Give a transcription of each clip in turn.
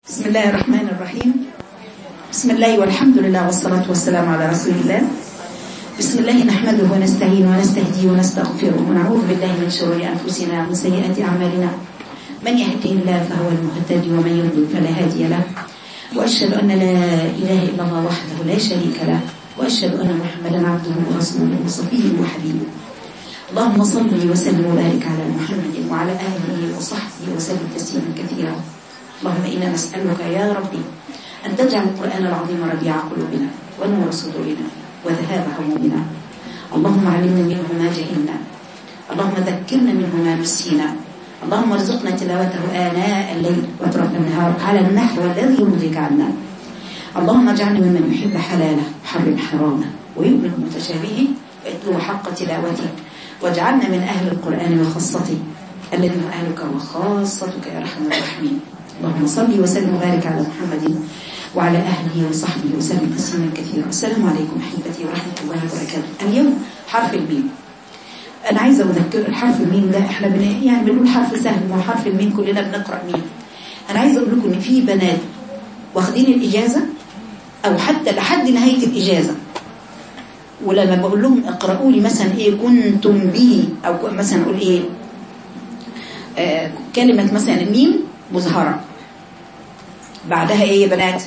بسم الله الرحمن الرحيم بسم الله والحمد لله والصلاة والسلام على رسول الله بسم الله نحمده ونستعين ونستهدي ونستغفره ونعوذ بالله من شرور أنفسنا ومن سيئات أعمالنا من يهده الله فهو المهتدي ومن يضلل فلا هادي له وأشهد أن لا إله إلا الله وحده لا شريك له وأشهد أن محمدا عبده ورسوله وصفيه وحبيبه اللهم صل وسلم وبارك على محمد وعلى آله وصحبه وسلم تسليما كثيرا اللهم إنا نسألك يا ربي أن تجعل القرآن العظيم ربيع قلوبنا ونور صدورنا وذهاب همومنا اللهم علمنا منه ما جهلنا اللهم ذكرنا منه ما نسينا اللهم ارزقنا تلاوته آناء الليل وأطراف النهار على النحو الذي يرضيك عنا اللهم اجعلنا ممن يحب حلاله وحرم حرامه ويؤمن متشابهه ويتلو حق تلاوته واجعلنا من أهل القرآن وخاصته الذي هو أهلك وخاصتك يا أرحم الراحمين اللهم صل وسلم وبارك على محمد وعلى أهله وصحبه وسلم تسليما كثيرا السلام عليكم أحبتي ورحمة الله وبركاته اليوم حرف الميم أنا عايزة أذكر الحرف الميم ده إحنا بن يعني بنقول حرف سهل ما هو حرف الميم كلنا بنقرأ ميم أنا عايزة أقول لكم إن في بنات واخدين الإجازة أو حتى لحد نهاية الإجازة ولما بقول لهم اقرأوا لي مثلا إيه كنتم به أو مثلا أقول إيه آه كلمة مثلا الميم مظهرة بعدها ايه يا بنات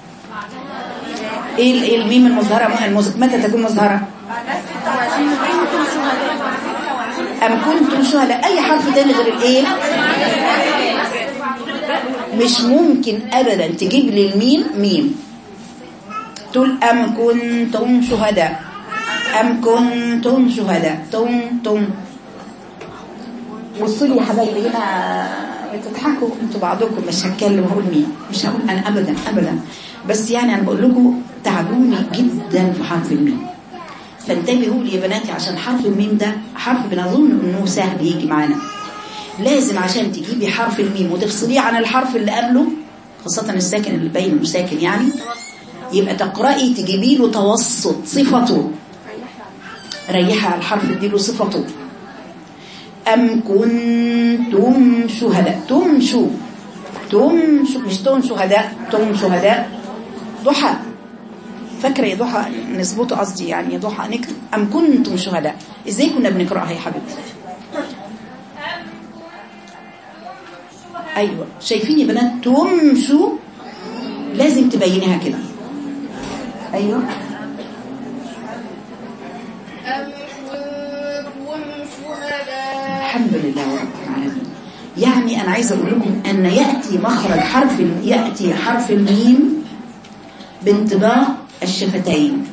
ايه ايه الميم المظهرة المز... متى تكون مظهرة ام كنتم شهداء اي حرف تاني غير الايه مش ممكن ابدا تجيب لي الميم ميم تقول ام كنتم شهداء ام كنتم شهداء تم تم بصوا لي يا حبايبي هنا بتضحكوا انتوا بعضكم مش هتكلم وهقول مين مش هقول انا ابدا ابدا بس يعني انا بقول لكم تعبوني جدا في حرف الميم فانتبهوا لي يا بناتي عشان حرف الميم ده حرف بنظن انه سهل يجي معانا لازم عشان تجيبي حرف الميم وتفصليه عن الحرف اللي قبله خاصة الساكن اللي باين انه ساكن يعني يبقى تقرأي تجيبي له توسط صفته ريحي على الحرف اديله صفته أم كنتم شهداء تمشوا تمشوا مش تم شهداء تم شهداء ضحى فاكرة يا ضحى نظبطه قصدي يعني يا ضحى نكتب أم كنتم شهداء إزاي كنا بنقرأها يا حبيبتي أيوة شايفين يا بنات تمشوا لازم تبينيها كده أيوة الحمد لله رب العالمين يعني أنا عايزة أقول لكم أن يأتي مخرج حرف يأتي حرف الميم بانطباق الشفتين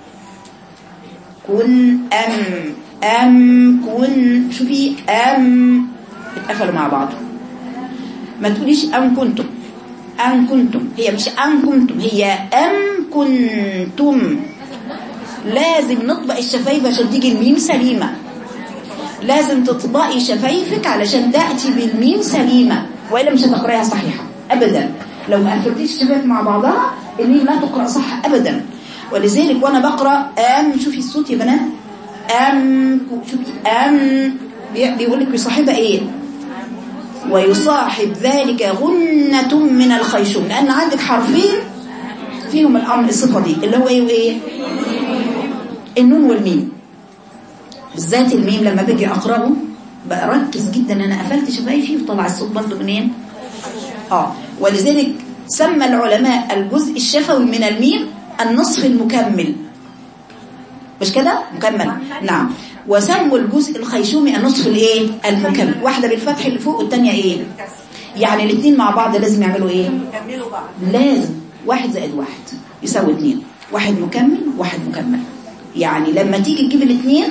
كن أم أم كن شوفي أم اتقفلوا مع بعض ما تقوليش أم كنتم أم كنتم هي مش أم كنتم هي أم كنتم لازم نطبق الشفايف عشان تيجي الميم سليمة لازم تطبقي شفايفك علشان تأتي بالميم سليمة وإلا مش هتقرأيها صحيحة أبدا لو ما قفلتيش الشفايف مع بعضها الميم لا تقرأ صح أبدا ولذلك وأنا بقرأ أم شوفي الصوت يا بنات أم شوفي أم بيقول لك بيصاحبها إيه ويصاحب ذلك غنة من الخيشوم لأن عندك حرفين فيهم الأمر الصفة دي اللي هو إيه وإيه النون والميم بالذات الميم لما باجي اقراه بركز جدا انا قفلت شفايفي وطلع الصوت برضه منين اه ولذلك سمى العلماء الجزء الشفوي من الميم النصف المكمل مش كده مكمل نعم وسموا الجزء الخيشومي النصف الايه المكمل واحده بالفتح اللي فوق والثانيه ايه يعني الاثنين مع بعض لازم يعملوا ايه يكملوا بعض لازم واحد زائد واحد يساوي اثنين واحد مكمل واحد مكمل يعني لما تيجي تجيب الاثنين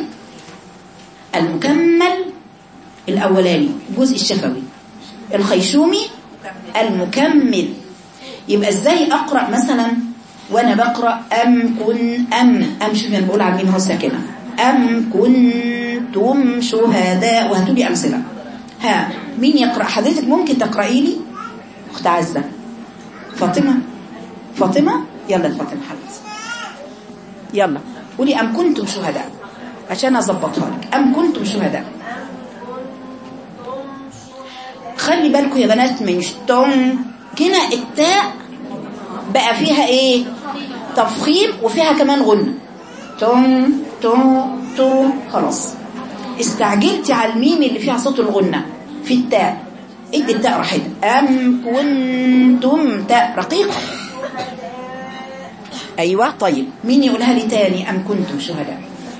المكمل الأولاني الجزء الشفوي الخيشومي المكمل يبقى ازاي أقرأ مثلا وأنا بقرأ أم كن أم أم شوفي أنا بقول على الميم هو ساكنة أم كنتم شهداء وهاتولي أمثلة ها مين يقرأ حضرتك ممكن تقرأي لي أخت عزة فاطمة فاطمة يلا فاطمة حبيبتي يلا قولي أم كنتم شهداء عشان أظبطها لك أم كنتم شهداء خلي بالكم يا بنات من تم هنا التاء بقى فيها ايه تفخيم وفيها كمان غنة توم توم توم خلاص استعجلتي على الميم اللي فيها صوت الغنة في التاء ادي التاء راحتها أم كنتم تاء رقيقة أيوة طيب مين يقولها لي تاني أم كنتم شهداء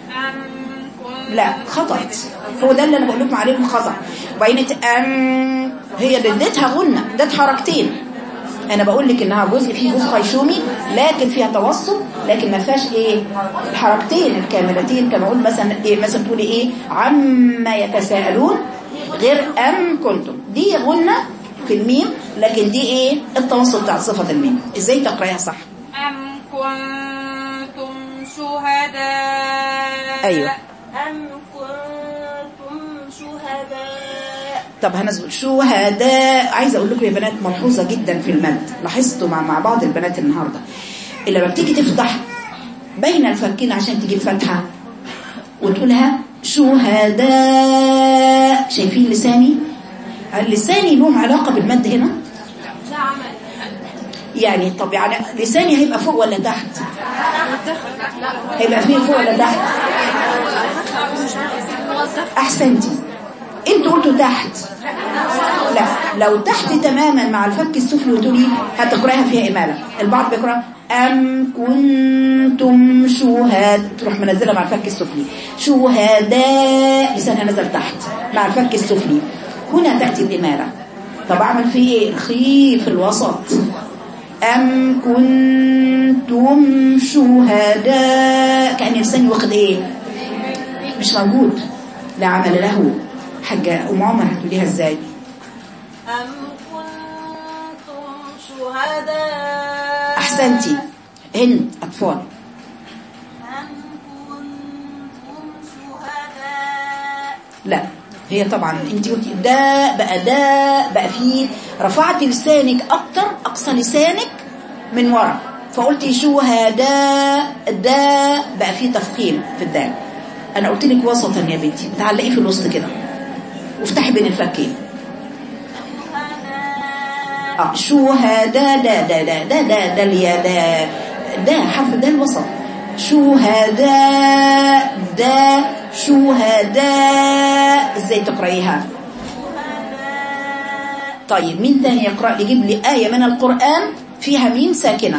لا خطأ هو ده اللي أنا بقول لكم عليه خطأ وبعدين أم هي اللي اديتها غنة ادت حركتين انا بقول لك انها جزء فيه جزء خيشومي لكن فيها توسط لكن ما فيهاش ايه الحركتين الكاملتين كما اقول مثلا ايه مثلا تقولي ايه عما يتساءلون غير ام كنتم دي غنة في الميم لكن دي ايه التوسط بتاع صفة الميم ازاي تقرايها صح أم كنتم شهداء أيوة. أم كنتم شهداء طب هنزل شهداء عايزه اقول لكم يا بنات ملحوظه جدا في المد لاحظتوا مع مع بعض البنات النهارده اللي لما بتيجي تفتح بين الفكين عشان تجيب فتحه وتقولها شهداء شايفين لساني لساني له علاقه بالمد هنا لا عمل يعني طب يعني لساني هيبقى فوق ولا تحت هيبقى فين فوق ولا تحت احسنتي انتوا قلتوا تحت لا لو تحت تماما مع الفك السفلي وتقولي هتقراها فيها اماله البعض بيقرا ام كنتم شهاد تروح منزلها مع الفك السفلي شهداء لسانها نزل تحت مع الفك السفلي هنا تاتي الاماله طب اعمل فيه ايه خي في الوسط أم كنتم شهداء كأن لساني واخد ايه مش موجود لا عمل له حاجة أم عمر هتقوليها ازاي أم كنتم شهداء أحسنتي هند أطفال أم كنتم شهداء لا هي طبعا انت قلتي ده بقى ده بقى فيه رفعت لسانك اكتر اقصى لسانك من ورا فقلتي شهداء ده بقى فيه تفخيم في الدال انا قلت لك وسطا يا بنتي تعلقي في الوسط كده وافتحي بين الفكين اه شهداء ده ده ده ده ده ده اليا ده ده حرف ده الوسط شهداء ده شهداء ازاي تقرأيها طيب مين تاني يقرأ يجيب لي آية من القرآن فيها ميم ساكنة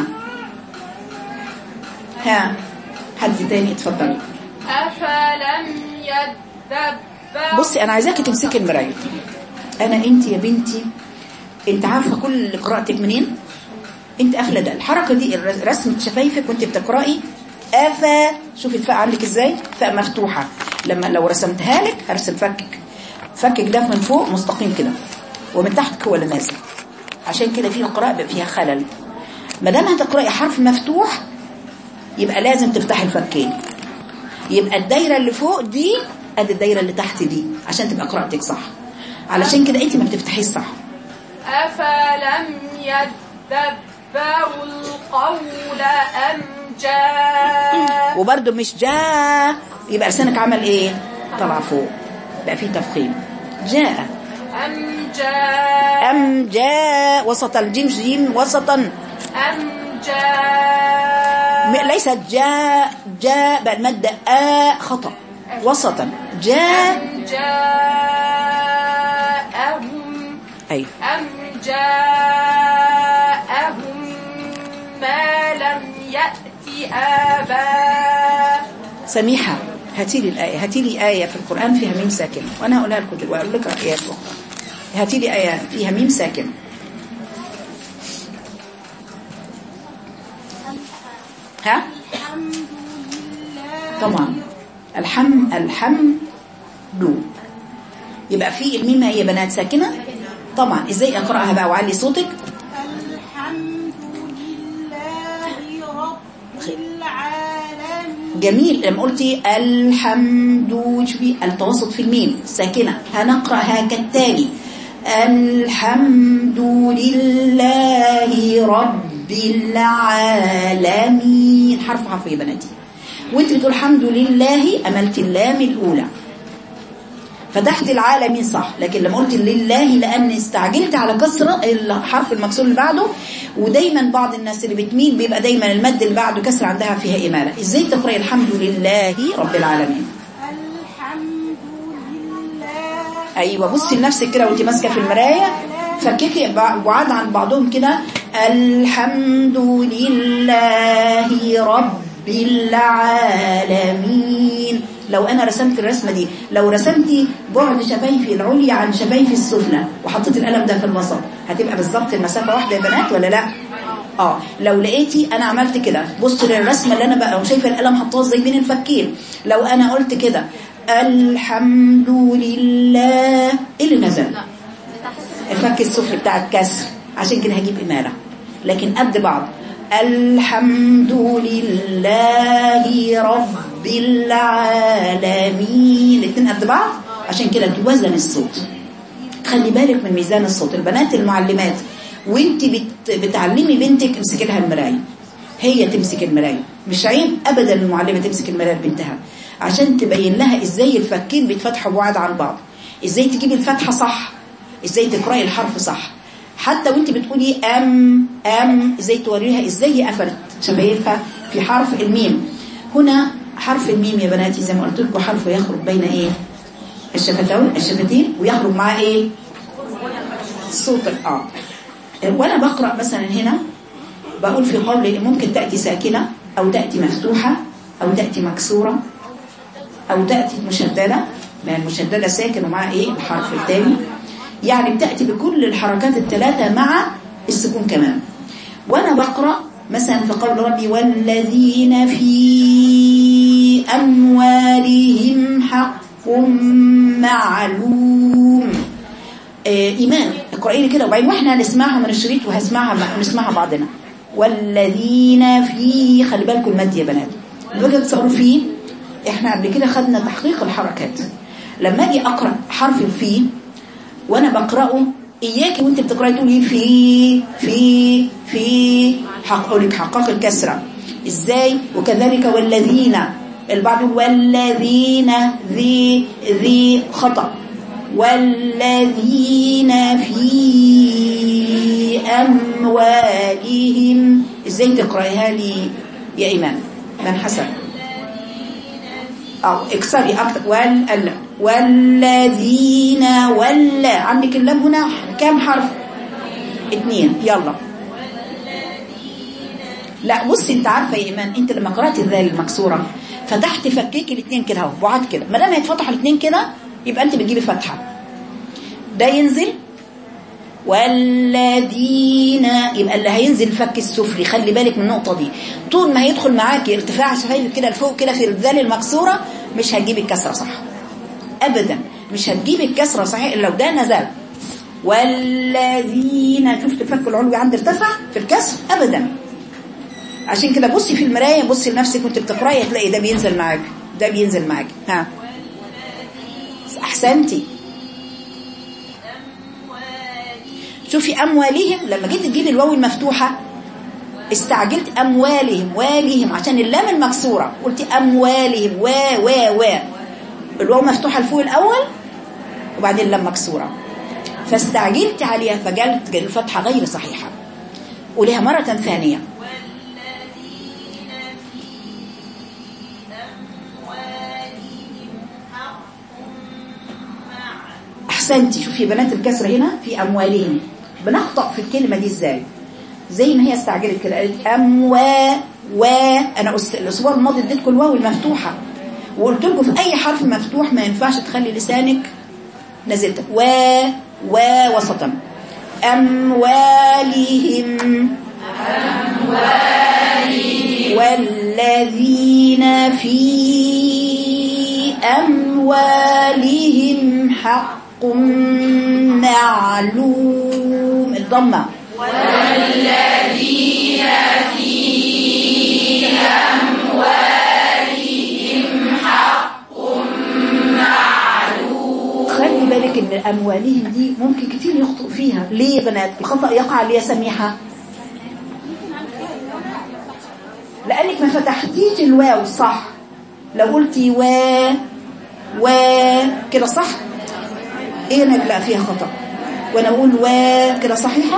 ها حد تاني اتفضلي أفلم يدبروا بصي انا عايزاكي تمسكي المرايه انا انت يا بنتي انت عارفه كل قراءتك منين انت قافله ده الحركه دي الر- رسمه شفايفك وانت بتقراي افا شوفي الفاء عندك ازاي فاء مفتوحه لما لو رسمتها لك هرسم فكك فكك ده من فوق مستقيم كده ومن تحت هو اللي نازل عشان كده في القراءه بيبقى فيها خلل ما دام هتقراي حرف مفتوح يبقى لازم تفتحي الفكين يبقى الدايرة اللي فوق دي قد الدايرة اللي تحت دي عشان تبقى قراءتك صح علشان كده انت ما بتفتحيش صح أفلم يدبروا القول أم جاء وبرده مش جاء يبقى لسانك عمل ايه طلع فوق بقى فيه تفخيم جاء أم جاء ام جاء وسط الجيم جيم وسطا أم جاء م- ليست جاء جاء بقى المادة آ خطأ وسطا جاء أم جاءهم اي أم جاءهم ما لم يأت آباء سميحة هاتي لي الآية هاتي لي آية في القرآن فيها ميم ساكن وأنا هقولها لكم دلوقتي أقول لك آيات أخرى هاتي لي آية فيها ميم ساكن ها طبعا الحم الحمد يبقى في الميم هي بنات ساكنة طبعا ازاي اقراها بقى وعلي صوتك الحمد لله رب العالمين جميل لما قلتي الحمد شوفي التوسط في الميم ساكنة هنقرأها كالتالي الحمد لله رب العالمين حرف حرف يا بناتي وانت بتقول الحمد لله أملت اللام الأولى فتحت العالمين صح لكن لما قلت لله لأن استعجلت على كسرة الحرف المكسور اللي بعده ودايما بعض الناس اللي بتميل بيبقى دايما المد اللي بعده كسر عندها فيها إمالة ازاي تقرأي الحمد لله رب العالمين الحمد لله ايوه بصي لنفسك كده وانت ماسكه في المرايه فككي بعاد عن بعضهم كده الحمد لله رب العالمين لو انا رسمت الرسمه دي لو رسمتي بعد شفايفي العليا عن شفايفي السفلى وحطيت القلم ده في الوسط هتبقى بالظبط المسافه واحده يا بنات ولا لا اه لو لقيتي انا عملت كده بصوا للرسمه اللي انا بقى وشايفه القلم حطاه ازاي بين الفكين لو انا قلت كده الحمد لله ايه اللي نزل الفك السفلي بتاع الكسر عشان كده هجيب اماله لكن قد بعض الحمد لله رب العالمين الاثنين قد بعض عشان كده توزن الصوت خلي بالك من ميزان الصوت البنات المعلمات وانت بت... بتعلمي بنتك امسكي لها المرايه هي تمسك المرايه مش عيب ابدا المعلمه تمسك المرايه لبنتها عشان تبين لها ازاي الفكين بيتفتحوا بعاد عن بعض ازاي تجيبي الفتحه صح ازاي تقراي الحرف صح حتى وانت بتقولي ام ام ازاي توريها ازاي هي قفلت شفايفها في حرف الميم هنا حرف الميم يا بناتي زي ما قلت لكم حرفه يخرج بين ايه الشفتين الشفتين ويخرج معاه ايه صوت الاه وانا بقرا مثلا هنا بقول في قولي ممكن تاتي ساكنه او تاتي مفتوحه او تاتي مكسوره او تاتي مشدده ما المشدده ساكن ومعاه ايه الحرف الثاني يعني بتاتي بكل الحركات الثلاثه مع السكون كمان وانا بقرا مثلا في قول ربي والذين في اموالهم حق معلوم آه ايمان اقراي لي كده وبعدين واحنا هنسمعها من الشريط وهسمعها ونسمعها بعضنا والذين في خلي بالكم المد يا بنات بقى تصوروا فيه احنا قبل كده خدنا تحقيق الحركات لما اجي اقرا حرف في وانا بقراه اياكي وانت بتقراي تقولي في في في هقول لك حقق الكسره ازاي وكذلك والذين البعض والذين ذي ذي خطأ والذين في أموالهم ازاي تقرأيها لي يا إيمان من حسن أو اكسري أكتر وال والذين ولا عندك اللام هنا كام حرف اتنين يلا لا بصي انت عارفه يا ايمان انت لما قرات الذال المكسوره فتحت فكيك الاثنين كده اهو بعاد كده ما دام هيتفتحوا الاثنين كده يبقى انت بتجيبي فتحه ده ينزل والذين يبقى اللي هينزل الفك السفلي خلي بالك من النقطه دي طول ما هيدخل معاكي ارتفاع شفايفك كده لفوق كده في الذال المكسوره مش هتجيبي الكسره صح ابدا مش هتجيبي الكسره صحيح الا لو ده نزل والذين شفت الفك العلوي عند ارتفع في الكسر ابدا عشان كده بصي في المرايه بصي لنفسك وانت بتقراي هتلاقي ده بينزل معاك ده بينزل معاك ها احسنتي شوفي اموالهم لما جيت تجيبي الواو المفتوحه استعجلت اموالهم والهم عشان اللام المكسوره قلت اموالهم و و و الواو مفتوحه لفوق الاول وبعدين اللام مكسوره فاستعجلت عليها فجلت الفتحه غير صحيحه قوليها مره ثانيه احسنتي شوفي يا بنات الكسر هنا في اموالهم بنخطأ في الكلمة دي ازاي زي ما هي استعجلت كده قالت اموا و انا الاسبوع الماضي اديتكم الواو المفتوحة وقلت لكم في اي حرف مفتوح ما ينفعش تخلي لسانك نزلت و و وسطا اموالهم اموالهم والذين في اموالهم حق معلوم الضمة والذين في أموالهم حق معلوم خلي بالك ان اموالهم دي ممكن كتير يخطئ فيها ليه يا بنات الخطأ يقع ليه يا سميحة لانك ما فتحتيش الواو صح لو قلتي و و كده صح ايه انا لا فيها خطأ وانا اقول و كده صحيحة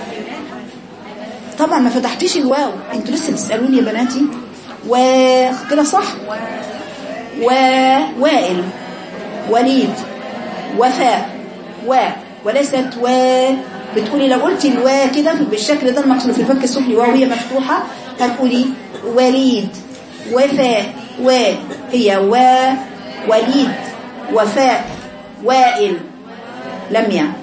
طبعا ما فتحتيش الواو انتوا لسه بتسألوني يا بناتي و كده صح و وائل وليد وفاء و وليست و بتقولي لو قلتي الوا كده بالشكل ده المقصود في الفك السفلي واو هي مفتوحة هتقولي وليد وفاء و هي و وليد وفاء وائل لميا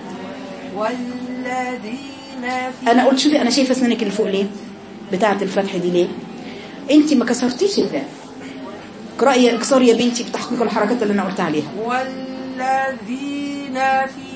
والذين في انا قلت شوفي انا شايفه اسنانك اللي فوق ليه بتاعه الفتح دي ليه انت ما كسرتيش الذال اقراي اكسري يا بنتي بتحقيق الحركات اللي انا قلت عليها والذين في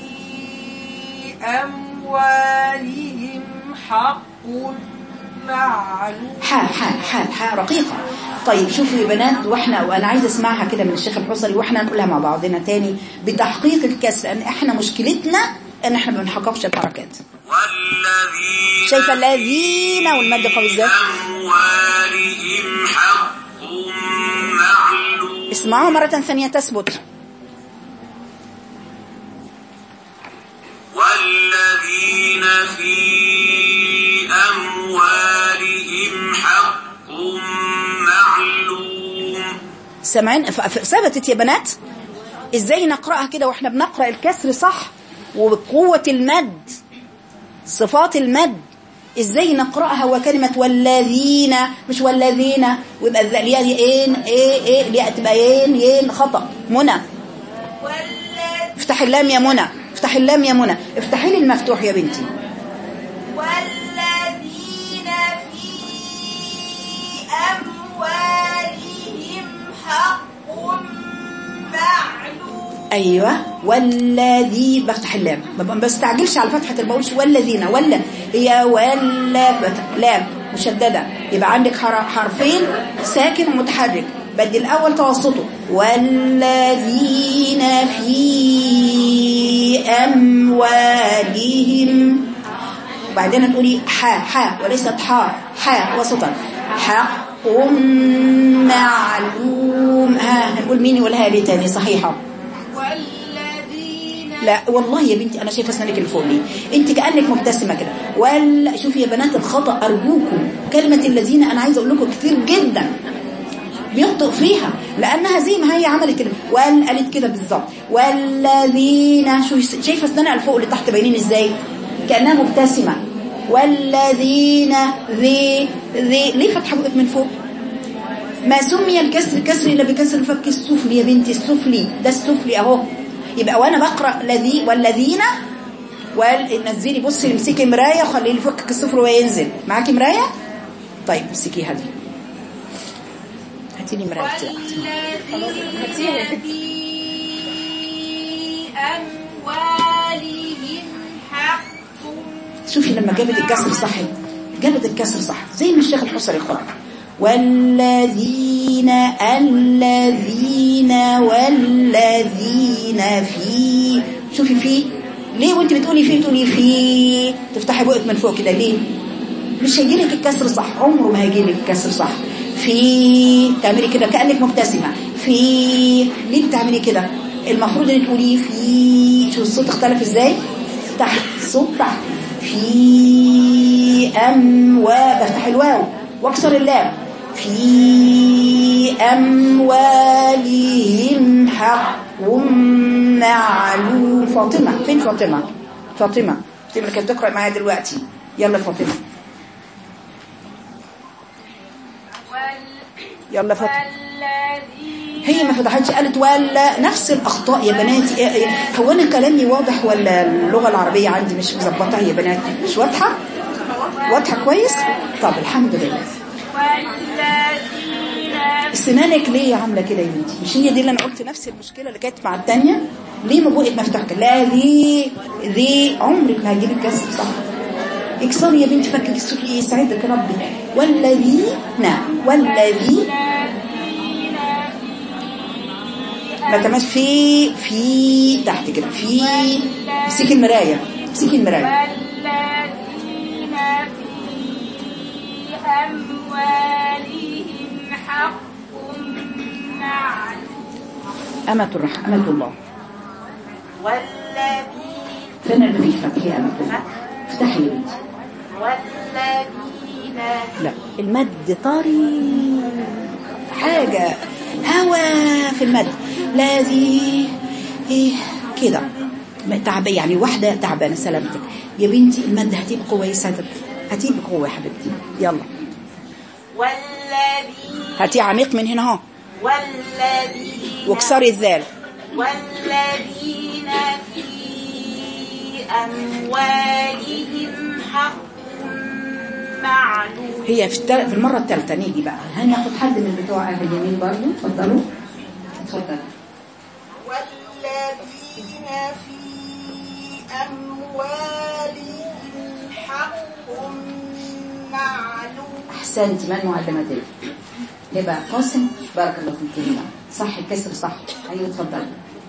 أموالهم حق معلوم حاء حاء حاء حاء رقيقة طيب شوفوا يا بنات واحنا وانا عايزه اسمعها كده من الشيخ الحصري واحنا نقولها مع بعضنا تاني بتحقيق الكسر لان احنا مشكلتنا ان احنا ما بنحققش الحركات والذين شايفه الذين والمد قوي ازاي أموالهم حق معلوم اسمعوها مرة ثانية تثبت والذين في أموالهم حق معلوم سامعين ف- ف- ثبتت يا بنات ازاي نقرأها كده واحنا بنقرأ الكسر صح وبقوة المد صفات المد ازاي نقرأها وكلمة والذين مش والذين ويبقى الذ- الياء دي اين ايه ايه الياء تبقى ين ين خطأ منى افتح اللام يا منى افتح اللام يا منى افتحي لي المفتوح يا بنتي والذين في أموالهم حق معلوم ايوه والذي بفتح اللام ما ب- بستعجلش على فتحه ما بقولش والذين ولا هي ولا بت- لام مشدده يبقى عندك حر- حرفين ساكن ومتحرك بدي الاول توسطه والذين في اموالهم وبعدين تقولي حا حا وليست حا حا وسطا حق معلوم ها هنقول مين يقولها لي تاني صحيحه والذين لا والله يا بنتي انا شايفه اسنانك اللي فوق دي انت كانك مبتسمه كده ولا شوفي يا بنات الخطا ارجوكم كلمه الذين انا عايزه اقول لكم كتير جدا بيخطئ فيها لانها زي ما هي عملت كده وال قالت كده بالظبط والذين شوفي شايفه اسنانها اللي فوق اللي تحت باينين ازاي كانها مبتسمه والذين ذي ذي ليه فتحه بقت من فوق ما سمي الكسر كسر الا بكسر الفك السفلي يا بنتي السفلي ده السفلي اهو يبقى وانا بقرا الذي والذين ونزلي بصي امسكي مرايه وخلي لي فكك السفر وينزل معاكي مرايه طيب امسكيها دي هاتي لي مرايه والذين في أموالهم حق شوفي لما جابت الكسر صح جابت الكسر صح زي ما الشيخ الحصري قال والذين الذين والذين في شوفي في ليه وانت بتقولي في تقولي في تفتحي بقك من فوق كده ليه مش هيجيلك الكسر صح عمره ما هيجيلك الكسر صح في تعملي كده كأنك مبتسمة في ليه بتعملي كده المفروض ان تقولي في شوف الصوت اختلف ازاي تحت صوت تحت في أم بفتح الواو واكسر اللام في أموالهم حق معلوم فاطمة فين فاطمة فاطمة فاطمة كانت بتقرأ معايا دلوقتي يلا فاطمة يلا فاطمة والذين هي ما فتحتش قالت ولا نفس الأخطاء يا بناتي إيه إيه هو أنا كلامي واضح ولا اللغة العربية عندي مش مظبطة يا بناتي مش واضحة واضحة كويس طب الحمد لله والذين سنانك ليه عاملة كده يا بنتي مش هي دي اللي أنا قلت نفس المشكلة اللي كانت مع التانية ليه ما بقت مفتوح كده لا ذي ذي عمرك ما هجيب الكسر صح اكسري يا بنتي فكك السفلي يسعدك ربي والذين والذي ما تماش في في تحت كده في امسكي المراية امسكي المراية والذين في أموالهم حق معلوم أمة الرحمة أمة الله والذين فين اللي فيه فتح يا أمل افتحي يا بنتي والذين لا المد طري حاجة هوا في المد لذي ايه كده تعبانة يعني واحدة تعبانة سلامتك يا بنتي المد هتيجي بقوة يسعدك هتيجي بقوة يا حبيبتي يلا والذين هاتي عميق من هنا اهو والذين واكسري الذال والذين في أموالهم حق معلوم هي في, التل... في المرة الثالثة نيجي بقى هناخد حد من بتوع أهل اليمين برضه اتفضلوا اتفضل والذين في أموالهم حق معلوم أحسنت من معلمتك يبقى قاسم بارك الله فيك يا جماعة. صح الكسر صح أيوة اتفضل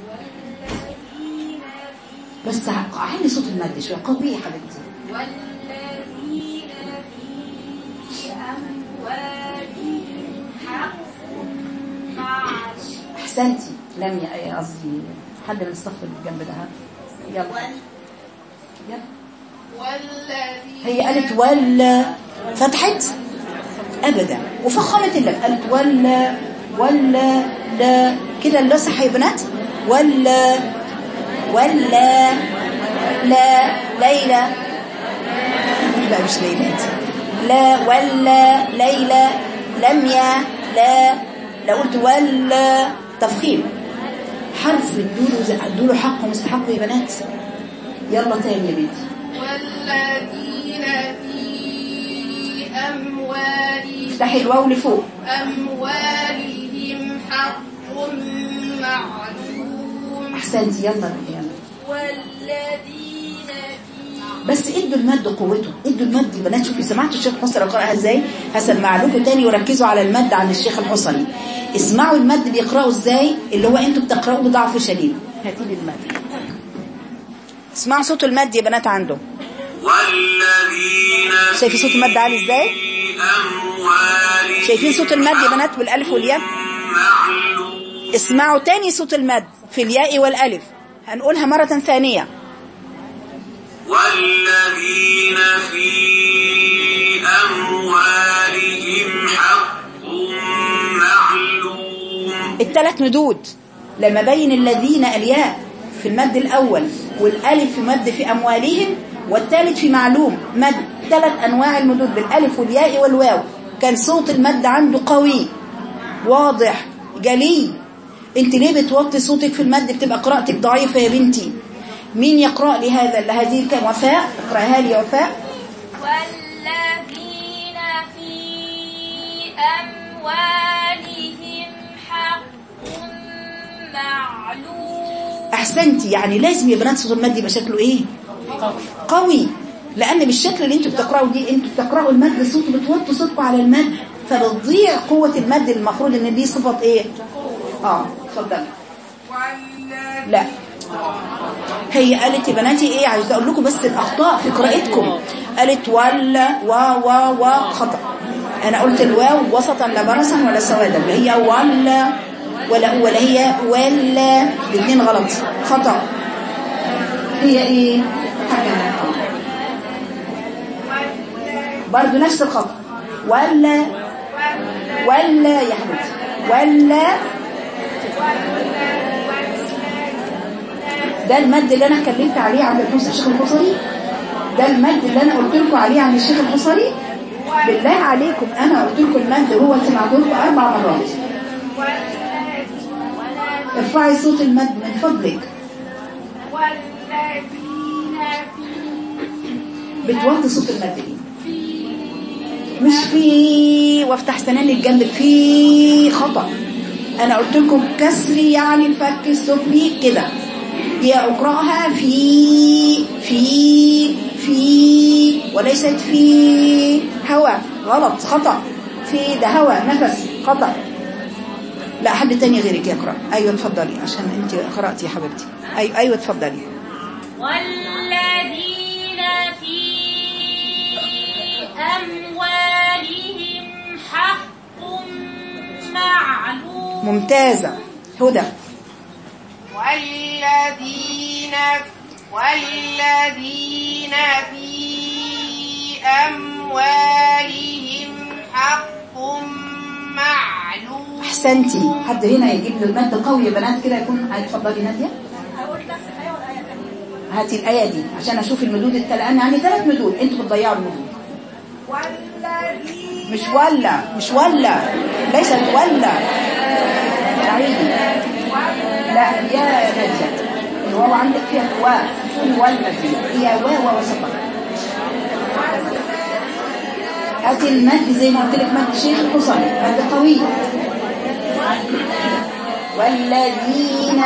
بس علي صوت المد شوية قوي يا حبيبتي والذين في أموالهم حق معلوم أحسنتي لم ي- قصدي حد من الصف اللي جنب ده ها؟ يلا يلا والذين هي قالت ولا فتحت ابدا وفخمت اللام قالت ولا ولا لا كده اللي صح يا بنات ولا ولا لا ليلى لا مش ليلى انت. لا ولا ليلى لم يا لا لو قلت ولا تفخيم حرف الدول الدول حق ومستحق يا بنات يلا تاني يا بنتي والذين في أموالهم افتحي الواو لفوق أموالهم حق معلوم احسنتي يلا يلا والذين في بس ادوا المد قوته ادوا المد يا بنات شوفي سمعتوا الشيخ حسني قرأها ازاي هسمع لكم تاني وركزوا على المد عن الشيخ الحسني اسمعوا المد بيقرأوا ازاي اللي هو انتوا بتقرأوا بضعف شديد هاتي لي المد اسمعوا صوت المد يا بنات عنده والذين شايفين صوت المد عالي ازاي في أموالهم شايفين صوت المد يا بنات بالالف والياء معلوم اسمعوا تاني صوت المد في الياء والالف هنقولها مرة ثانية والذين في أموالهم حق معلوم الثلاث مدود لما بين الذين الياء في المد الأول والألف في مد في أموالهم والثالث في معلوم مد ثلاث أنواع المدود بالألف والياء والواو كان صوت المد عنده قوي واضح جلي انت ليه بتوطي صوتك في المد بتبقى قراءتك ضعيفة يا بنتي مين يقرأ لي هذا لهذه الكلمة وفاء اقرأها لي يا وفاء والذين في أموالهم حق معلوم احسنتي يعني لازم يا بنات صوت المد يبقى شكله ايه قوي لان بالشكل اللي انتوا بتقراوا دي انتوا بتقراوا المد صوت بتوطوا صوتكم على المد فبتضيع قوة المد المفروض ان دي صفة ايه اه اتفضلي لا هي قالت يا بناتي ايه عايزه اقول لكم بس الاخطاء في قراءتكم قالت ولا و و و خطا انا قلت الواو وسطا لا برصا ولا سوادا لا هي ولا ولا ولا هي ولا الاثنين غلط خطا هي ايه حاجه برضه نفس الخطا ولا ولا يا حبيبتي ولا ده المد اللي انا اتكلمت عليه عند الحس- الشيخ الحصري ده المد اللي انا قلت لكم عليه عند الشيخ الحصري بالله عليكم انا قلت لكم المد هو سمعته لكم اربع مرات ارفعي صوت المد من فضلك والذين في بتوطي صوت المد دي مش في وافتح سنانك جنبك في خطأ انا قلت لكم كسري يعني الفك السفلي كده هي اقراها في في في وليست في هواء غلط خطأ في ده هواء نفس خطأ لا حد تاني غيرك يقرأ ايوه اتفضلي عشان انت قرأتي يا حبيبتي ايوه ايوه اتفضلي والذين في أموالهم حق معلوم ممتازة هدى والذين والذين في أموالهم حق معلوم احسنتي حد هنا يجيب له المد قوي يا بنات كده يكون اتفضلي ناديه هاتي الايه دي عشان اشوف المدود التل... انا عندي ثلاث مدود انتوا بتضيعوا المدود مش ولا مش ولا ليست ولا عيدي لا يا ناديه الواو عندك فيها واو في ولا دي هي واو وسطها هاتي المد زي ما قلت لك مد شيخ الحصري مد قوي والذين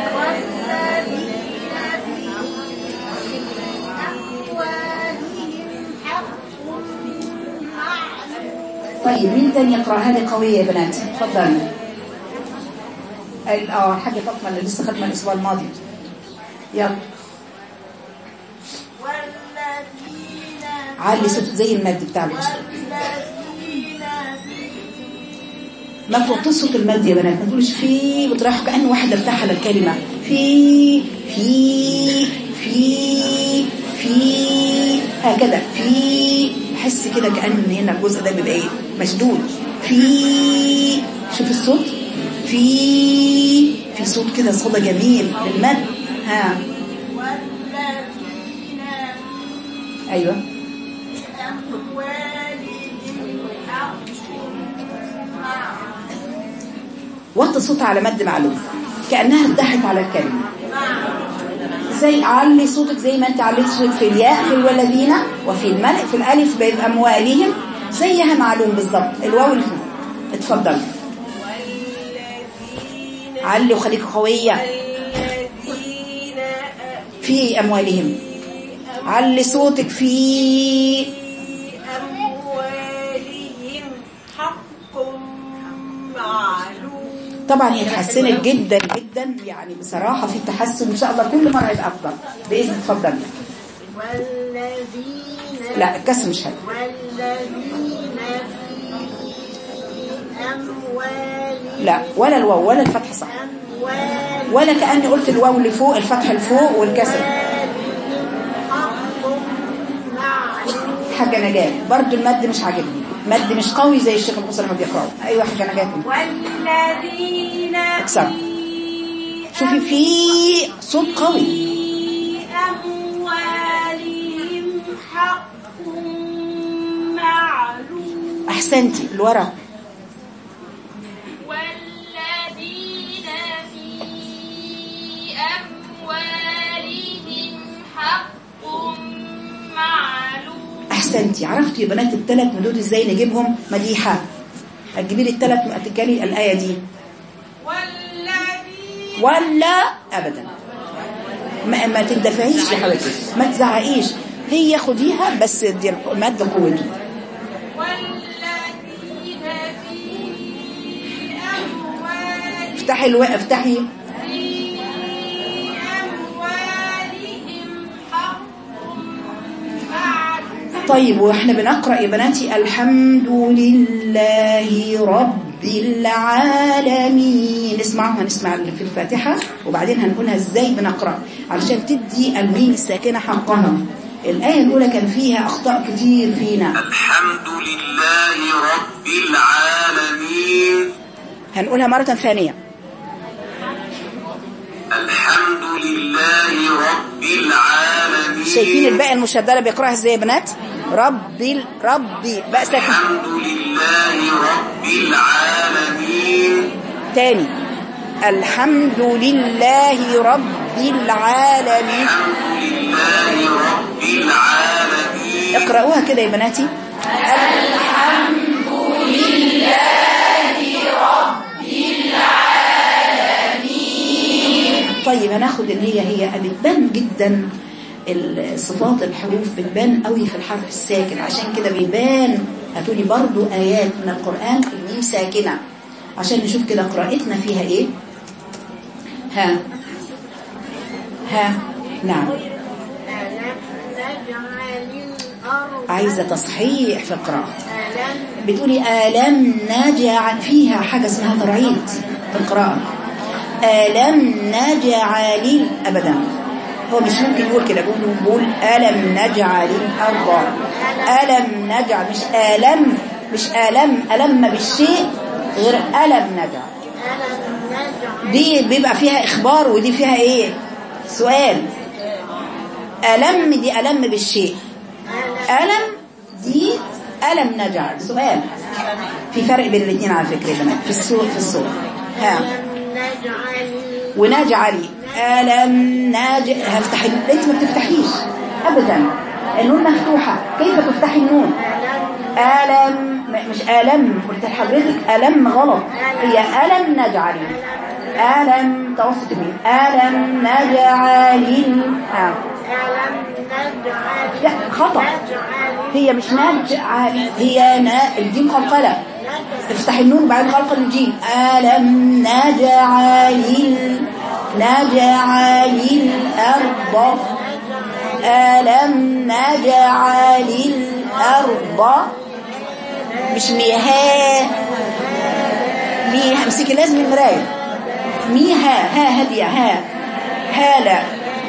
طيب مين تاني يقرأها لي قوية يا بنات اتفضلي ال- اه حاجة فاطمة اللي لسه خدمة الأسبوع الماضي يلا علي صوت زي المد بتاع الأسبوع ما توطيش صوت المد يا بنات ما تقولش في وتروح كأن واحدة بتاعها الكلمة في في في في هكذا في حس كده كأن هنا الجزء ده بيبقى ايه مشدود في شوف الصوت في في صوت كده صدى جميل للمد ها ايوه وطي صوتها على مد معلوم كأنها ارتاحت على الكلمة زي علي صوتك زي ما انت عليت صوتك في الياء في الولدين وفي الملء في الالف بأموالهم زيها معلوم بالظبط الواو اللي فوق اتفضل علي وخليك قوية في أموالهم علي صوتك في أموالهم حق معلوم طبعا هي اتحسنت جدا جدا يعني بصراحة في تحسن إن شاء الله كل مرة يبقى أفضل بإذن اتفضل والذين لا الكسر مش حلو والذين في أموالهم لا ولا الواو ولا الفتح صح أموالهم ولا كأني قلت الواو اللي فوق الفتح اللي فوق والكسر حق معلوم حاجة نجاة برضو المد مش عاجبني مد مش قوي زي الشيخ القصر لما بيقرأه أيوة حاجة نجاة والذين أكثر في شوفي في صوت قوي في أموالهم حق معلوم أحسنتي الورا والذين في أموالهم حق معلوم أحسنتي عرفتوا يا بنات الثلاث مدود إزاي نجيبهم مديحة هتجيبي لي الثلاث هتجيلي الآية دي والذين ولا أبدا ما, ما تندفعيش يا حبيبتي ما تزعقيش هي خديها بس دي المادة قوته والذين في أموالهم افتحي الو... افتحي في أموالهم حق معلوم طيب واحنا بنقرأ يا بناتي الحمد لله رب العالمين نسمعها نسمع اللي في الفاتحة وبعدين هنقولها ازاي بنقرأ علشان تدي الميم الساكنة حقها الآية الأولى كان فيها أخطاء كتير فينا الحمد لله رب العالمين هنقولها مرة ثانية الحمد لله رب العالمين شايفين الباقي المشددة بيقرأها ازاي يا بنات ربي ال- ربي بقى ساكن الحمد لله رب العالمين تاني الحمد لله رب العالمين الحمد لله رب العالمين اقرأوها كده يا بناتي طيب هناخد اللي هي هي بتبان جدا الصفات الحروف بتبان قوي في الحرف الساكن عشان كده بيبان هاتولي برضو آيات من القرآن الميم ساكنة عشان نشوف كده قراءتنا فيها ايه ها ها نعم ألم نجعل الأرض عايزة تصحيح في القراءة ألم بتقولي آلم نجعل فيها حاجة اسمها ترعيد في القراءة آلم نجعل أبدا هو مش ممكن يقول كده بيقول بيقول ألم نجعل الأرض ألم نجعل مش ألم مش ألم ألم بالشيء غير ألم نجعل ألم نجعل دي بيبقى فيها إخبار ودي فيها إيه سؤال ألم دي ألم بالشيء ألم دي ألم نجعل سؤال في فرق بين الاثنين على فكرة يا بنات في الصوت في الصوت ها ألم نجعل ونجعل ألم نج هفتح ال- انت ما بتفتحيش ابدا النون مفتوحة كيف تفتحي النون ألم م- مش ألم قلت لحضرتك ألم غلط هي ألم نجعل ألم توسط مين ألم نجعل آه. ألم نجعل لا خطأ نجعل هي مش نجعل هي نا الجيم قلقلة افتح النون بعد خلق الجيم ألم نجعل ال- نجعل الأرض ألم نجعل الأرض مش ميها ميها امسكي لازم المراية ميها ها هادية ها هالة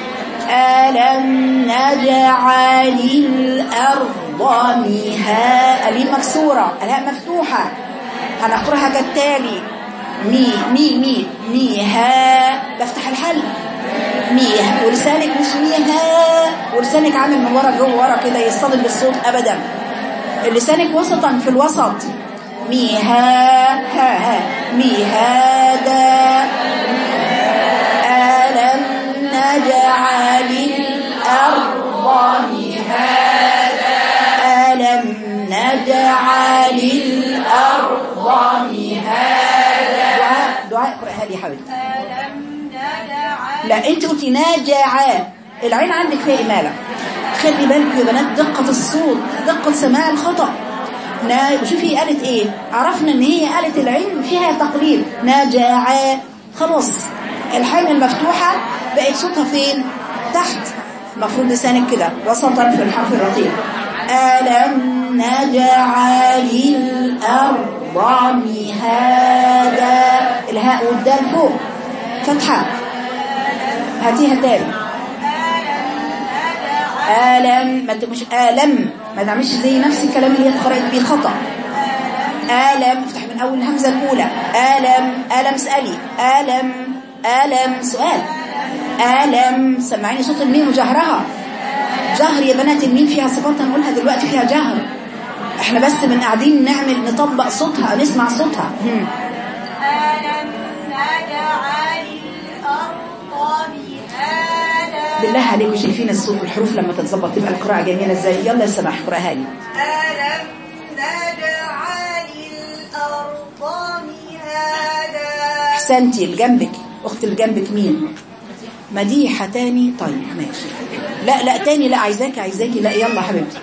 ألم نجعل الأرض ميها اليم مكسورة الهاء مفتوحة هنقرأها كالتالي مي مي مي ميها بفتح الحلق ميها ولسانك مش ميها ولسانك عامل من ورا جوه ورا كده يصطدم بالصوت أبدا لسانك وسطا في الوسط ميها ها ها ميهادا ألم نجعل الأرض مهادا ألم نجعل الأرض مهادا دعاء دعاء اقرأ هذه يا حبيبتي لا انت قلتي ناجعا العين عندك فيها إمالة خلي بالك يا بنات دقة الصوت دقة سماع الخطأ نا شوفي قالت ايه عرفنا ان هي قالت العين فيها تقليل نجعا خلاص الحين المفتوحة بقت صوتها فين تحت المفروض لسانك كده وسطا في الحرف الرقيق ألم نجعل الأرض مهادا الهاء والدال فوق فتحة هاتيها تاني ألم ما ت- مش ألم ما تعملش زي نفس الكلام اللي هي اتقرأت بيه خطأ ألم افتح من أول الهمزة الأولى ألم ألم اسألي ألم ألم سؤال ألم سمعيني صوت الميم وجهرها جهر يا بنات الميم فيها صفات هنقولها دلوقتي فيها جهر احنا بس من قاعدين نعمل نطبق صوتها نسمع صوتها هم. ألم نجعل الأرض مهادا بالله عليكم شايفين الصوت والحروف لما تتظبط تبقى القراءة جميلة ازاي يلا يا سماح اقراها لي ألم نجعل الأرض مهادا احسنتي اللي جنبك اخت اللي جنبك مين مديحة تاني طيب ماشي لا لا تاني لا عايزاكي عايزاكي لا يلا حبيبتي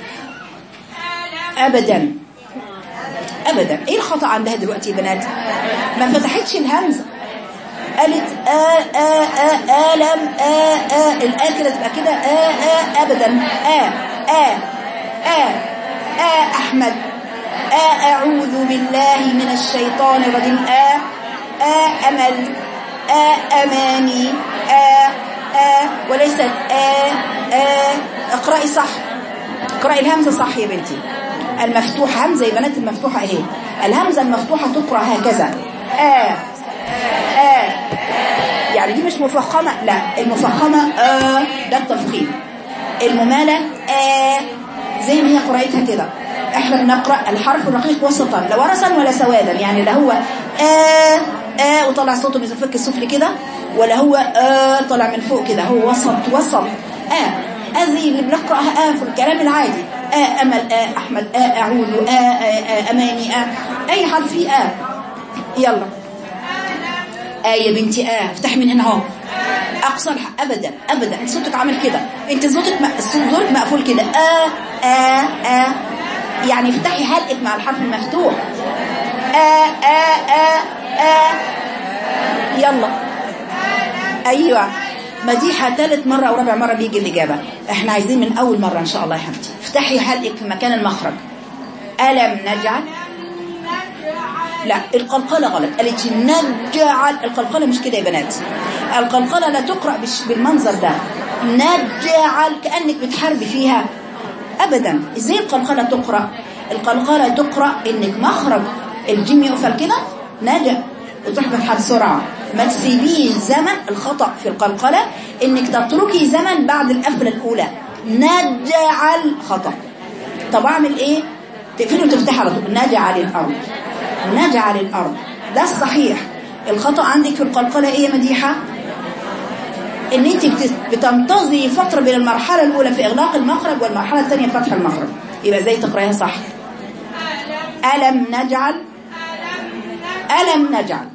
ابدا ابدا ايه الخطأ عندها دلوقتي يا بنات ما فتحتش الهمزة قالت آ آ آ آلم آ آ الآ كده تبقى كده آ آ أبدا آ آ آ آ أحمد آ أعوذ بالله من الشيطان الرجيم آ آ أمل آ أماني آ آ وليست آ آ اقرأي صح اقرأي الهمزة صح يا بنتي المفتوحة همزة يا بنات المفتوحة اهي الهمزة المفتوحة تقرأ هكذا آ آ يعني دي مش مفخمة لا المفخمة آ ده التفخيم الممالة آ زي ما هي قراءتها كده احنا بنقرأ الحرف الرقيق وسطا لا ورسا ولا سوادا يعني لا هو آ آ وطلع صوته من الفك السفلي كده ولا هو آ طلع من فوق كده هو وسط وسط آ هذه اللي بنقرأها آ في الكلام العادي آ أمل آ أحمد آ أعوذ آ, آ, آ أماني آ أي حرف فيه آ يلا آه يا بنتي آه افتحي من هنا اهو أقصى الح... أبدا أبدا انت صوتك عامل كده انت صوتك م... صوتك مقفول كده آه آه آه يعني افتحي حلقك مع الحرف المفتوح آه آه آه آه يلا أيوة مديحة ثالث مرة أو رابع مرة بيجي الإجابة احنا عايزين من أول مرة إن شاء الله يا حمدي افتحي حلقك في مكان المخرج ألم نجعل لا القلقلة غلط قالت نجعل القلقلة مش كده يا بنات القلقلة لا تقرأ بالش- بالمنظر ده نجعل كأنك بتحاربي فيها أبدا إزاي القلقلة تقرأ القلقلة تقرأ إنك مخرج الجيم يقفل كده نجا وتروح فتحها بسرعة ما تسيبيش زمن الخطأ في القلقلة إنك تتركي زمن بعد القفلة الأولى نجعل خطأ طب أعمل إيه تقفلي وتفتحي على طول نجعل الأرض نجعل الأرض ده الصحيح الخطأ عندك في القلقلة إيه يا مديحة ان انت بت- بتنتظري فترة بين المرحلة الاولى في اغلاق المخرج والمرحلة الثانية في فتح المخرج يبقى ازاي تقرايها صح ألم نجعل ألم نجعل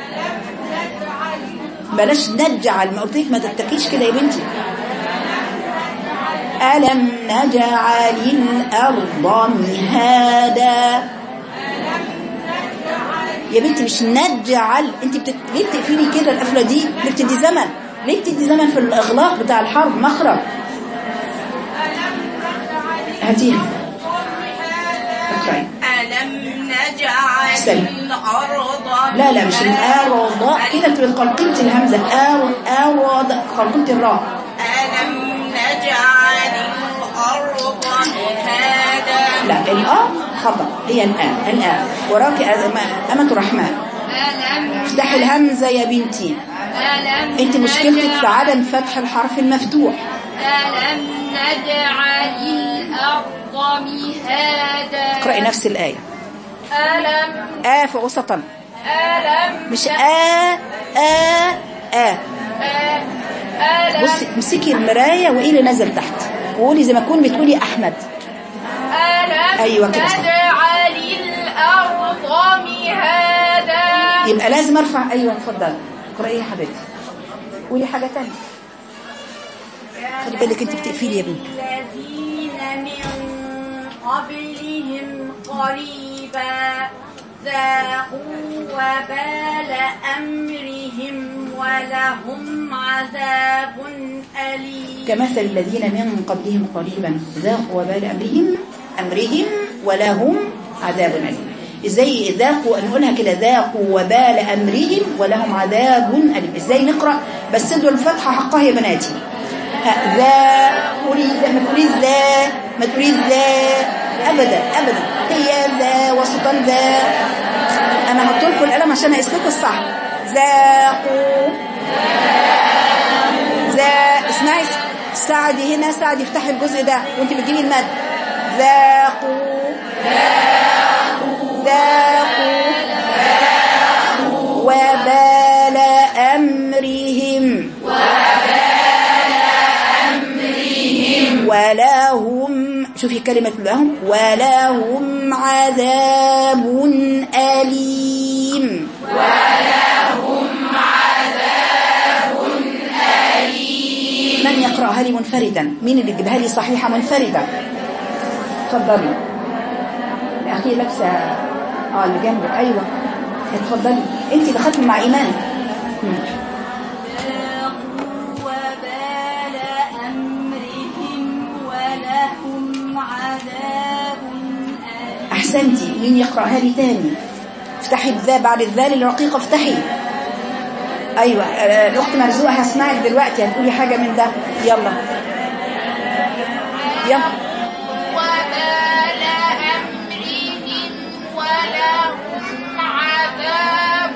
بلاش نجعل ما قلت لك ما تتكيش كده يا بنتي ألم نجعل الأرض مهادا يا بنتي مش نجعل انت بتت... ليه بتقفلي كده القفله دي ليه بتدي زمن ليه بتدي زمن في الاغلاق بتاع الحرب مخرج هاتيها اقرأي. ألم نجعل سلم. الأرض لا لا مش الارض كده انت بتقلقلتي الهمزه ار ارض قلقلتي الراء ألم نجعل الأرض مهادا لا الآ خطأ هي الآن الآن وراك أزم- أمة الرحمن ألم افتحي الهمزة يا بنتي ألم انت مشكلتك في عدم فتح الحرف المفتوح ألم نجعل الأرض مهادا اقرأي نفس الآية ألم آ في وسطا ألم مش آ آ آ ألم بصي امسكي المراية وإيه اللي نزل تحت وقولي زي ما تكون بتقولي أحمد ألم أيوة كده صح. نجعل الأرض مهادا يبقى لازم أرفع أيوة اتفضلي اقرأي يا حبيبتي قولي حاجة تانية خلي بالك انت بتقفلي يا بنتي الذين من قبلهم قريبا ذاقوا وبال أمرهم ولهم عذاب أليم كمثل الذين من قبلهم قريبا ذاقوا وبال أمرهم أمرهم ولهم عذاب أليم ازاي ذاقوا نقولها كده ذاقوا وبال أمرهم ولهم عذاب أليم ازاي نقرأ بس ادوا الفتحة حقها يا بناتي ها، ذا قولي ذا ما تقولي ذا ما تقولي ذا أبدا أبدا هي ذا وسطا ذا أنا هحط لكم القلم عشان أقيس الصح ذاقوا ذا اسمعي ساعدي هنا ساعدي افتحي الجزء ده وانت بتجيبي المد ذاقوا ذاقوا وبال أمرهم ولهم شوفي كلمة لهم ولهم عذاب أليم من يقرأها لي منفردا مين اللي يجيبها لي صحيحة منفردة اتفضلي الأخير لابسة اه اللي جنبك أيوة اتفضلي انت دخلت مع إيمان مم. ذاقوا وبال أمرهم ولهم عذاب أليم أحسنتي مين يقرأها لي تاني افتحي الذا بعد الذال الرقيقة افتحي أيوة آه، الأخت مرزوقة هسمعك دلوقتي هتقولي حاجة من ده يلا يلا وبال أمرهم ولهم عذاب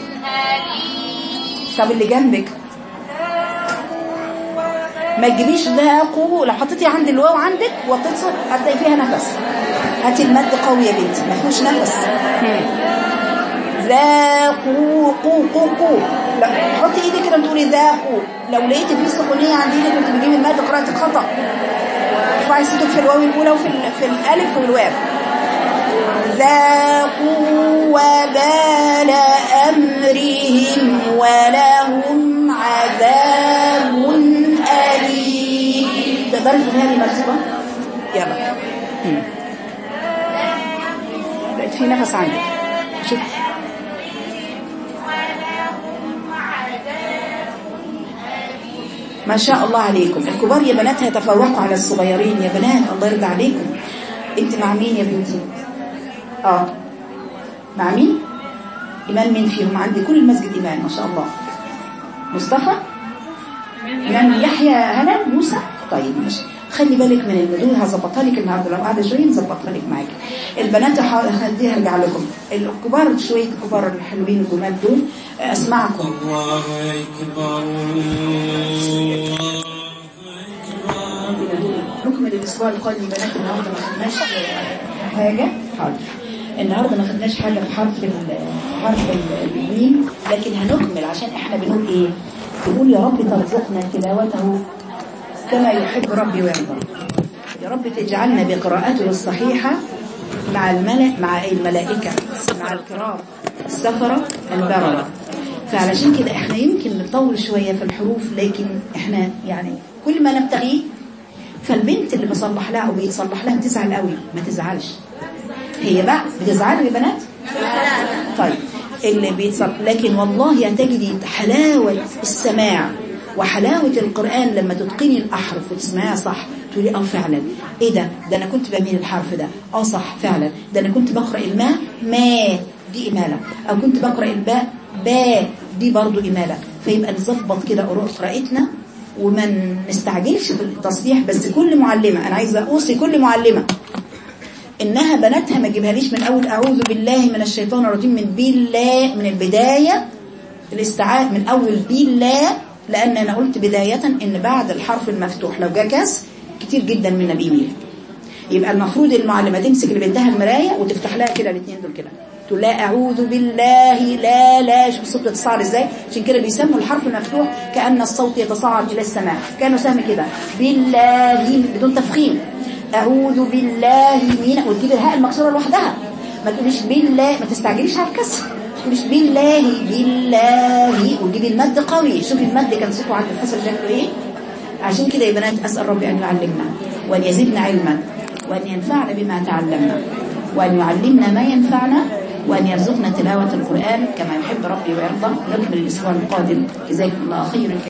أليم طب اللي جنبك ما تجيبيش ذاقوا لو حطيتي عند الواو عندك وطيت صوت هتلاقي فيها نفس هاتي المد قوي يا بنتي ما فيهوش نفس ذاقوا قو قو قو لا حطي ايدك كده تقولي ذاقوا لو لقيتي في سخونيه عند ايدك وانت بتجيبي المد قراءتك خطا ارفعي صوتك في الواو الاولى وفي ال- في الالف والواو ذاقوا وبال أمرهم ولهم عذاب أليم تقدري تقولها لي مرسوبة؟ يلا مم. لقيت في نفس عندك شوف ما شاء الله عليكم الكبار يا بنات هيتفوقوا على الصغيرين يا بنات الله يرضى عليكم انت مع مين يا بنتي اه مع مين إيمان مين فيهم عندي كل المسجد إيمان ما شاء الله مصطفى من يحيى هلا موسى طيب ماشي خلي بالك من المدود هظبطها لك النهارده لو قاعده شويه نظبطها لك معاكي البنات هحاول- هديها ارجع لكم الكبار شويه الكبار الحلوين الجمال دول اسمعكم الله أكبر الله نكمل الاسبوع القادم بنات النهارده ما خدناش حاجه حاضر النهارده ما خدناش حاجه في حرف ال- حرف ال- الميم لكن هنكمل عشان احنا بنقول ايه بنقول يا رب ترزقنا تلاوته كما يحب ربي ويرضى يا رب تجعلنا بقراءته الصحيحه مع الملك مع الملائكه مع الكرام السفره البرره فعلشان كده احنا يمكن نطول شويه في الحروف لكن احنا يعني كل ما نبتغيه فالبنت اللي بصلح لها او بيصلح لها بتزعل قوي ما تزعلش هي بقى بتزعلوا يا بنات طيب اللي بيتصل لكن والله هتجدي حلاوة السماع وحلاوة القرآن لما تتقني الأحرف وتسمعيها صح تقولي اه فعلا ايه ده ده انا كنت بميل الحرف ده اه صح فعلا ده انا كنت بقرأ الماء ما دي إمالة او كنت بقرأ الباء با دي برضو إمالة فيبقى نظبط كده قراءتنا وما نستعجلش في التصحيح بس كل معلمة أنا عايزة أوصي كل معلمة إنها بناتها ما تجيبهاليش من أول أعوذ بالله من الشيطان الرجيم من بالله من البداية الاستعاذ من أول بالله لأن أنا قلت بداية إن بعد الحرف المفتوح لو جاء كاس كتير جدا منا بيميل يبقى المفروض المعلمة تمسك لبنتها المراية وتفتح لها كده الاثنين دول كده تقول لا أعوذ بالله لا لا شوف الصوت يتصاعد ازاي عشان كده بيسموا الحرف المفتوح كأن الصوت يتصاعد إلى السماء كانوا سهم كده بالله بدون تفخيم أعوذ بالله من وتجيب الهاء المكسورة لوحدها ما تقوليش بالله ما تستعجليش على الكسر ما تقوليش بالله بالله وتجيبي المد قوي شوفي المد كان صوته عند الحسن شكله ايه عشان كده يا بنات أسأل ربي أن يعلمنا وأن يزيدنا علما وأن ينفعنا بما تعلمنا وأن يعلمنا ما ينفعنا وأن يرزقنا تلاوة القرآن كما يحب ربي ويرضى نكمل الأسبوع القادم جزاكم الله خيرا